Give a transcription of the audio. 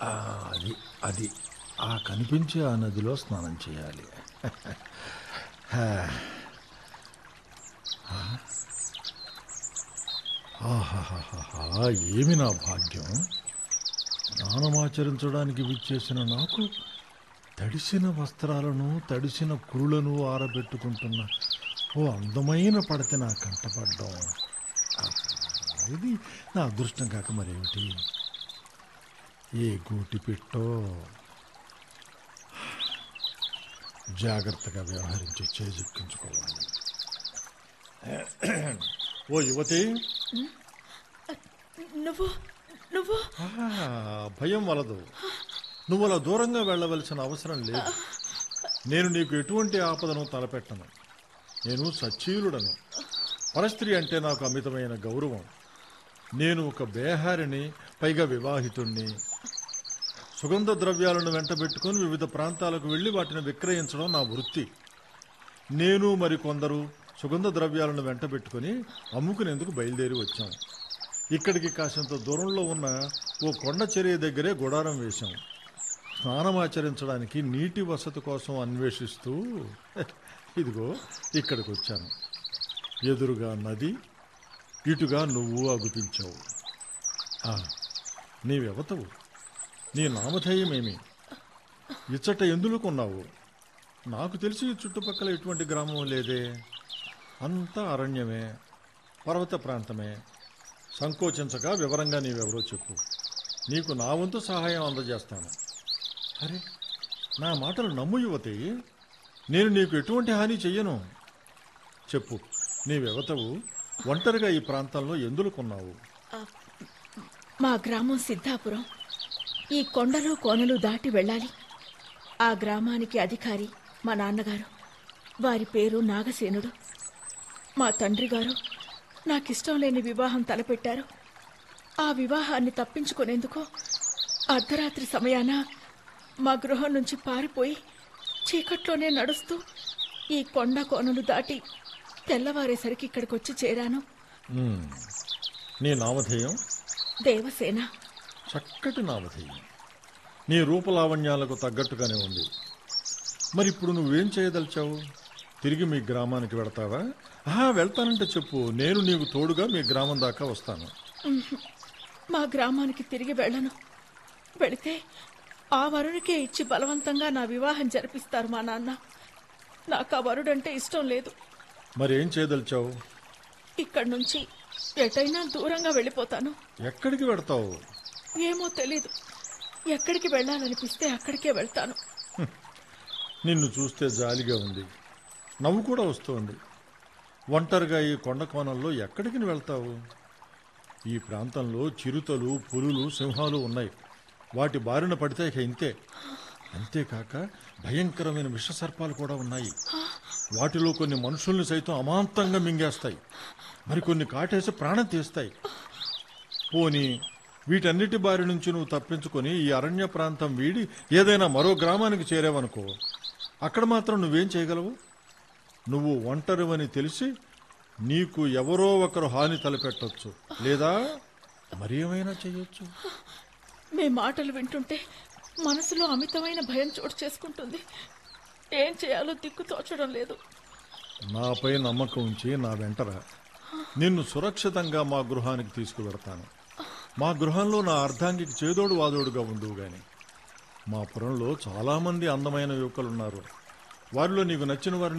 ఆ, అది అది ఆ కనిపించే ఆ నదిలో స్నానం చేయాలి హా. ఆ. ఆహాహాహాహా, ఏమి నా భాగ్యం స్నానమాచరించడానికి విచ్చేసిన నాకు తడిసిన వస్త్రాలను తడిసిన కురులను ఆరబెట్టుకుంటున్న ఓ అందమైన పడత నా కంటపడ్డం ఆహా, ఇది నా అదృష్టం కాక మరేమిటి ఏ గూటి పెట్టో జాగ్రత్తగా వ్యవహరించి చేజిక్కించుకోవాలి ఓ యువతి నువ్వు నువ్వు ఆ, భయం వలదు నువ్వు అలా దూరంగా వెళ్ళవలసిన అవసరం లేదు నేను నీకు ఎటువంటి ఆపదను తలపెట్టను నేను సచ్చీలుడను పరస్త్రీ అంటే నాకు అమితమైన గౌరవం నేను ఒక బేహారిని పైగా వివాహితుణ్ణి సుగంధ ద్రవ్యాలను వెంటబెట్టుకొని వివిధ ప్రాంతాలకు వెళ్ళి వాటిని విక్రయించడం నా వృత్తి నేను మరి కొందరు సుగంధ ద్రవ్యాలను వెంటబెట్టుకొని అమ్ముకునేందుకు బయలుదేరి వచ్చాం ఇక్కడికి కాసింత దూరంలో ఉన్న ఓ కొండ చర్య దగ్గరే గుడారం వేశాం స్నానమాచరించడానికి నీటి వసతి కోసం అన్వేషిస్తూ ఇదిగో ఇక్కడికి వచ్చాను ఎదురుగా నది ఇటుగా నువ్వు అగుపించావు ఆ, నీవెవతవు నీ నామధేయమేమి ఇచ్చట ఎందులో కొన్నావు నాకు తెలిసి ఈ చుట్టుపక్కల ఎటువంటి గ్రామం లేదే అంతా అరణ్యమే పర్వత ప్రాంతమే సంకోచించక వివరంగా నీవెవరో చెప్పు నీకు నా వంతు సహాయం అందజేస్తాను అరే నా మాటలు నమ్ము యువతి నేను నీకు ఎటువంటి హాని చెయ్యను చెప్పు నీవెవతవు ఒంటరిగా ఈ ప్రాంతంలో ఎందులు కొన్నావు మా గ్రామం సిద్ధాపురం ఈ కొండలు కోనలు దాటి వెళ్ళాలి ఆ గ్రామానికి అధికారి మా నాన్నగారు వారి పేరు నాగసేనుడు మా తండ్రి గారు నాకిష్టం లేని వివాహం తలపెట్టారు ఆ వివాహాన్ని తప్పించుకునేందుకు అర్ధరాత్రి సమయాన మా గృహం నుంచి పారిపోయి చీకట్లోనే నడుస్తూ ఈ కొండ కోనలు దాటి తెల్లవారేసరికి ఇక్కడికి వచ్చి చేరాను మ్మ్. నీ నామధేయం దేవసేన చక్కటి నామధేయం నీ రూపలావణ్యాలకు తగ్గట్టుగానే ఉంది మరి ఇప్పుడు నువ్వేం చేయదలిచావు తిరిగి మీ గ్రామానికి వెడతావా ఆహా వెళ్తానంటే చెప్పు నేను నీకు తోడుగా మీ గ్రామం దాకా వస్తాను మా గ్రామానికి తిరిగి వెళ్ళను వెళితే ఆ వరుడికే ఇచ్చి బలవంతంగా నా వివాహం జరిపిస్తారు మా నాన్న నాకు ఆ వరుడంటే ఇష్టం లేదు మరి ఏం చేయదలిచావు ఇక్కడి నుంచి ఎటైనా దూరంగా వెళ్ళిపోతాను ఎక్కడికి వెడతావు ఏమో తెలీదు ఎక్కడికి వెళ్ళాలనిపిస్తే అక్కడికే వెళ్తాను నిన్ను చూస్తే జాలిగా ఉంది నవ్వు కూడా వస్తోంది ఒంటరిగా ఈ కొండ కోణంలో ఎక్కడికి నువ్వు వెళ్తావు ఈ ప్రాంతంలో చిరుతలు పులులు సింహాలు ఉన్నాయి వాటి బారిన పడితే ఇక ఇంతే అంతేకాక భయంకరమైన విషసర్పాలు కూడా ఉన్నాయి వాటిలో కొన్ని మనుషుల్ని సైతం అమాంతంగా మింగేస్తాయి మరికొన్ని కాటేసి ప్రాణం తీస్తాయి పోనీ వీటన్నిటి బారి నుంచి నువ్వు తప్పించుకొని ఈ అరణ్య ప్రాంతం వీడి ఏదైనా మరో గ్రామానికి చేరావనుకో అక్కడ మాత్రం నువ్వేం చేయగలవు నువ్వు ఒంటరివని తెలిసి నీకు ఎవరో ఒకరు హాని తలపెట్టొచ్చు లేదా మరి ఏమైనా చేయొచ్చు మీ మాటలు వింటుంటే మనసులో అమితమైన భయం చోటు చేసుకుంటుంది ఏం చేయాలో దిక్కు తోచడం లేదు నాపై నమ్మకం ఉంచి నా వెంటరా నిన్ను సురక్షితంగా మా గృహానికి తీసుకువెడతాను మా గృహంలో నా అర్ధాంగికి చేదోడు వాదోడుగా ఉండువు గాని మా పురంలో చాలామంది అందమైన యువకులున్నారు వారిలో నీకు నచ్చిన వారిని